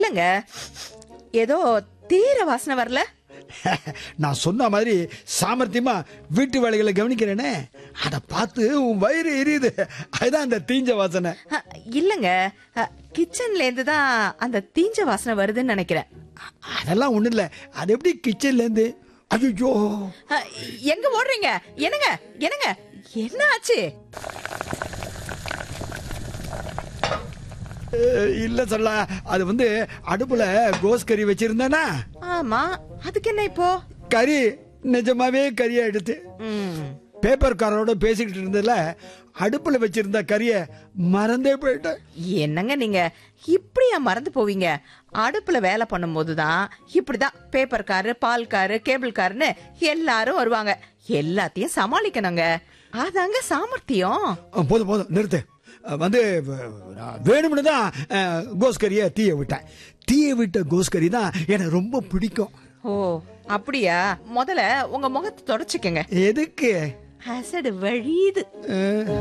இல்லங்க ஏதோ தீர வாசனை வரல நான் சொன்ன மாதிரி சாமர்த்தியமா வீட்டு வேலைகளை கவனிக்கிறேனே அதை பார்த்து உன் வயிறு எரியுது அதுதான் அந்த தீஞ்ச வாசனை அ, இல்லங்க அ, கிச்சன்ல இருந்து தான் அந்த தீஞ்ச வாசனை வருதுன்னு நினைக்கிறேன் அதெல்லாம் ஒண்ணும் இல்ல அது எப்படி கிச்சன்ல இருந்து ஐயோ அ, எங்க ஓடுறீங்க என்னங்க என்னங்க என்ன ஆச்சு இல்ல சொல்ல அது வந்து அடுப்புல கோஸ் கறி வச்சிருந்தேனா ஆமா அதுக்கு என்ன இப்போ கறி நிஜமாவே கறியா எடுத்து ம், பேப்பர் காரோட பேசிக்கிட்டு இருந்ததுல அடுப்புல வச்சிருந்த கறிய மறந்தே போயிட்டேன் என்னங்க நீங்க இப்படியா மறந்து போவீங்க அடுப்புல வேலை பண்ணும்போது தான் இப்படிதான் பேப்பர் காரு பால் காரு கேபிள் காருன்னு எல்லாரும் வருவாங்க எல்லாத்தையும் சமாளிக்கணுங்க அதாங்க சாமர்த்தியம் அஹ், போதும் போதும் நிறுத்து அஹ், வந்து வ- நான் வேணும்னு தான் அஹ், கோஸ் கறியை தீய விட்டேன் தீய விட்ட கோஸ் கறி தான் எனக்கு ரொம்ப பிடிக்கும் ஓ அப்படியா முதல்ல உங்க முகத்தை தொடச்சுக்கங்க எதுக்கு அசடு வழியுது அஹ்,